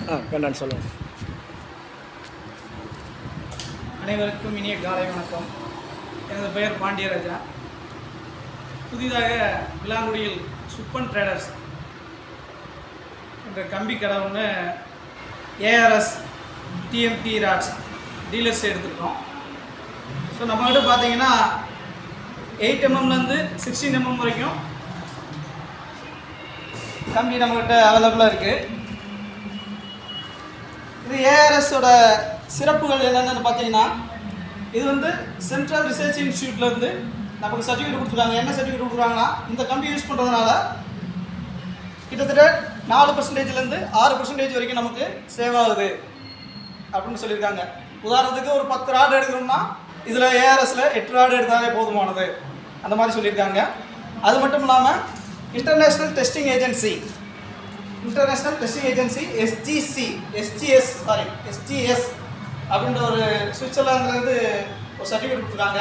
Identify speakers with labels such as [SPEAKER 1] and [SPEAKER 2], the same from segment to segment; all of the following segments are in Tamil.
[SPEAKER 1] ஆ கண்டான்னு சொல்லுங்கள்
[SPEAKER 2] அனைவருக்கும் இனிய காலை வணக்கம் எனது பெயர் பாண்டியராஜா புதிதாக விலாங்குடியில் சுப்பன் ட்ரேடர்ஸ் என்ற கம்பி கடை ஒன்று ஏஆர்எஸ் டிஎம்டி ராட்ஸ் டீலர்ஸ் எடுத்திருக்கோம் ஸோ நம்மக்கிட்ட பார்த்தீங்கன்னா எயிட் எம்எம்லேருந்து சிக்ஸ்டீன் எம்எம் வரைக்கும் கம்பி நம்மக்கிட்ட அவைலபிளாக இருக்குது இது ஏஆர்எஸோட சிறப்புகள் என்னென்னு பார்த்தீங்கன்னா இது வந்து சென்ட்ரல் ரிசர்ச் இன்ஸ்டியூட்ல இருந்து நமக்கு சர்டிஃபிகேட் கொடுத்துருக்காங்க என்ன சர்டிஃபிகேட் கொடுக்குறாங்கன்னா இந்த கம்பி யூஸ் பண்ணுறதுனால கிட்டத்தட்ட நாலு பர்சன்டேஜ்லேருந்து ஆறு பர்சன்டேஜ் வரைக்கும் நமக்கு சேவ் ஆகுது அப்படின்னு சொல்லியிருக்காங்க உதாரணத்துக்கு ஒரு பத்து ராடு எடுக்கிறோம்னா இதில் ஏஆர்எஸில் எட்டு ராடு எடுத்தாலே போதுமானது அந்த மாதிரி சொல்லியிருக்காங்க அது மட்டும் இல்லாமல் international testing agency international testing agency SGC SGS sorry SGS அப்படின்ற ஒரு சுவிட்சர்லாந்துலேருந்து ஒரு சர்டிஃபிகேட் கொடுத்துருக்காங்க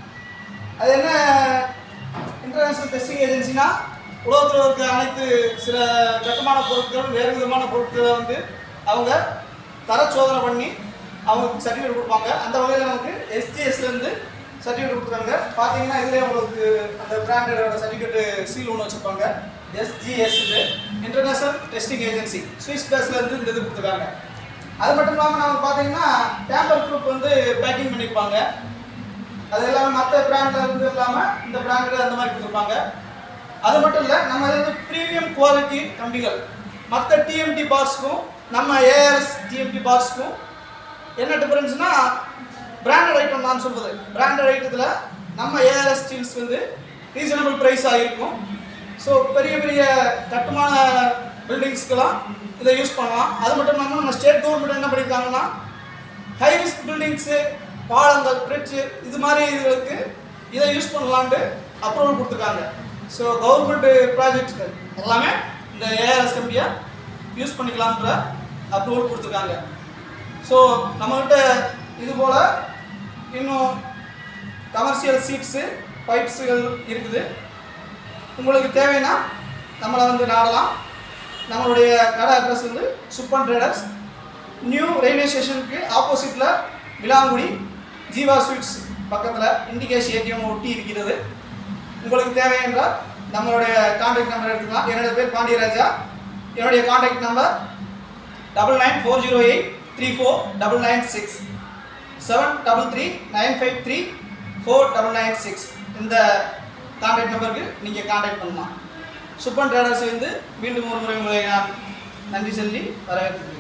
[SPEAKER 2] அது என்ன இன்டர்நேஷ்னல் டெஸ்டிங் ஏஜென்சினா உலகத்தில் இருக்க அனைத்து சில கட்டுமான பொருட்கள் வேறு விதமான பொருட்களை வந்து அவங்க தர சோதனை பண்ணி அவங்க சர்டிஃபிகேட் கொடுப்பாங்க அந்த வகையில் நமக்கு எஸ்ஜிஎஸ்லேருந்து சர்டிஃபிகேட் கொடுத்துருக்காங்க பார்த்தீங்கன்னா இதுலேயே உங்களுக்கு அந்த பிராண்டடோட சர்டிஃபிகேட் சீல் ஒன்று வச்சுருப்பாங்க SGS international testing agency Swiss பேஸ்லேருந்து இந்த இது கொடுத்துருக்காங்க அது மட்டும் இல்லாமல் நமக்கு பார்த்தீங்கன்னா டேம்பர் ப்ரூஃப் வந்து பேக்கிங் பண்ணியிருப்பாங்க அது இல்லாமல் மற்ற பிராண்டில் இருந்து இல்லாமல் இந்த பிராண்டட் அந்த மாதிரி கொடுத்துருப்பாங்க அது மட்டும் இல்லை நம்ம இது வந்து ப்ரீமியம் குவாலிட்டி கம்பிகள் மற்ற டிஎம்டி பார்ஸ்க்கும் நம்ம ஏஆர்எஸ் டிஎம்டி பார்ஸ்க்கும் என்ன டிஃபரன்ஸ்னா பிராண்டட் ஐட்டம் நான் சொல்றது பிராண்டட் ஐட்டத்தில் நம்ம ஏஆர்எஸ் ஸ்டீல்ஸ் வந்து ரீசனபிள் ப்ரைஸாக இருக்கும் ஸோ பெரிய பெரிய கட்டுமான பில்டிங்ஸ்க்கெல்லாம் இதை யூஸ் பண்ணலாம் அது மட்டும் இல்லாமல் நம்ம ஸ்டேட் கவர்மெண்ட் என்ன பண்ணியிருக்காங்கன்னா ஹை ரிஸ்க் பில்டிங்ஸு பாலங்கள் பிரிட்ஜு இது மாதிரி இதுகளுக்கு இதை யூஸ் பண்ணலான்ட்டு அப்ரூவல் கொடுத்துருக்காங்க ஸோ கவர்மெண்ட் ப்ராஜெக்ட் எல்லாமே இந்த ஏஆர்எஸ் கம்பியை யூஸ் பண்ணிக்கலாம்ன்ற அப்ரூவல் கொடுத்துருக்காங்க ஸோ நம்மக்கிட்ட இது போல் இன்னும் கமர்ஷியல் சீட்ஸு பைப்ஸுகள் இருக்குது உங்களுக்கு தேவைன்னா நம்மளை வந்து நாடலாம் நம்மளுடைய கடை அட்ரஸ் வந்து சுப்பன் ட்ரேடர்ஸ் நியூ ரயில்வே ஸ்டேஷனுக்கு ஆப்போசிட்டில் விலாங்குடி ஜீவா ஸ்வீட்ஸ் பக்கத்தில் இண்டிகேஷன் ஏடிஎம் ஒட்டி இருக்கிறது உங்களுக்கு தேவை என்றால் நம்மளுடைய காண்டாக்ட் நம்பர் எடுத்துக்கலாம் என்னுடைய பேர் பாண்டியராஜா என்னுடைய contact number double nine four zero eight three four double nine six seven double three nine five three four double nine six இந்த காண்டாக்ட் நம்பருக்கு நீங்கள் காண்டாக்ட் பண்ணலாம் சுப்பன் ட்ரேடர்ஸ் வந்து மீண்டும் ஒரு முறை உங்களை நான் நன்றி சொல்லி வரவேற்கிறேன்